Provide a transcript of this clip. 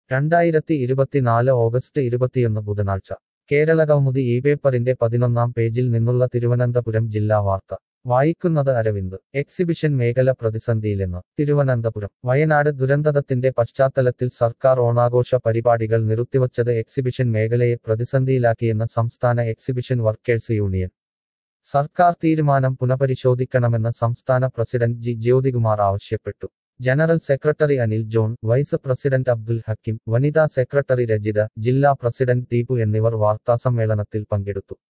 രണ്ടായിരത്തി ഇരുപത്തിനാല് ഓഗസ്റ്റ് ഇരുപത്തിയൊന്ന് ബുധനാഴ്ച കേരള കൗമുദി ഈ പേപ്പറിന്റെ പതിനൊന്നാം പേജിൽ നിന്നുള്ള തിരുവനന്തപുരം ജില്ലാ വാർത്ത വായിക്കുന്നത് അരവിന്ദ് എക്സിബിഷൻ മേഖല പ്രതിസന്ധിയിലെന്ന് തിരുവനന്തപുരം വയനാട് ദുരന്തത്തിന്റെ പശ്ചാത്തലത്തിൽ സർക്കാർ ഓണാഘോഷ പരിപാടികൾ നിർത്തിവച്ചത് എക്സിബിഷൻ മേഖലയെ പ്രതിസന്ധിയിലാക്കിയെന്ന് സംസ്ഥാന എക്സിബിഷൻ വർക്കേഴ്സ് യൂണിയൻ സർക്കാർ തീരുമാനം പുനഃപരിശോധിക്കണമെന്ന് സംസ്ഥാന പ്രസിഡന്റ് ജി ജ്യോതികുമാർ ആവശ്യപ്പെട്ടു general secretary Anil John vice president Abdul Hakim വനിതാ സെക്രട്ടറി രജിത ജില്ലാ പ്രസിഡന്റ് ദീപു എന്നിവർ വാർത്താസമ്മേളനത്തിൽ പങ്കെടുത്തു